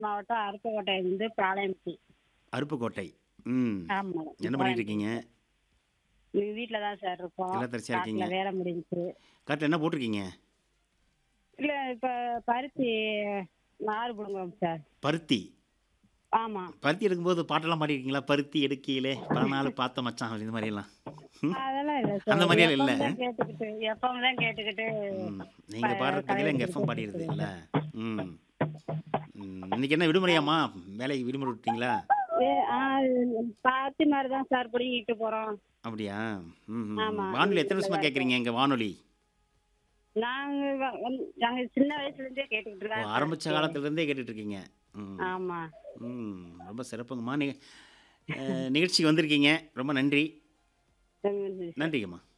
மாவட்டம் அருப்புக்கோட்டை வந்து பாளையம்பட்டி அருப்புக்கோட்டை ம் ஆமா என்ன பண்ணிட்டு இருக்கீங்க வீட்டுல தான் சார் இருக்கோம் இல்லத்தரசியா இருக்கீங்க. காட்டுல வேலை முடிஞ்சுச்சு காட்டில் என்ன போட்டிருக்கீங்க இல்ல இப்ப பருத்தி நாறு புடுங்குறோம் சார் பருத்தி ஆமா பருத்தி எடுக்கும்போது பாட்டெல்லாம் பாடிருக்கீங்களா பருத்தி எடுக்கையிலே பல நாள் பார்த்த மச்சான் இந்த மாதிரியெல்லாம் ம்? அதெல்லாம் இல்ல சார் அந்த மாதிரியெல்லாம் இல்ல. எப்பவும் தான் கேட்டுக்கிட்டு எப்பவும் தான் கேட்டுக்கிட்டு ம். நீங்க பாடுற பதில எங்க எஃப்எம் கலைஞர் பாடிடுது இல்ல ம் ம். இன்னைக்கு என்ன விடுமுறையாம்மா வேலைக்கு விடுமுறை விட்டீங்களா ஏ, ஆ, பாத்தி மாதிரி தான் சார் பிடிங்கிட்டு போறோம் அப்படியா ம் ம். ஆமா. வானொலி எத்தனை வருஷமா கேட்குறீங்க எங்க வானொலி நாங்க வ- வந்து- நாங்க சின்ன வயசுல இருந்தே கேட்டுக்கிட்டு ஓ, தான் ஆரம்பிச்ச காலத்துல இருந்தே கேட்டுட்டு இருக்கீங்க ம் ஆமா ம் ரொம்ப சிறப்புங்கம்மா நீ அஹ், நிகழ்ச்சிக்கு வந்திருக்கீங்க ரொம்ப நன்றி ம். நன்றிங்கம்மா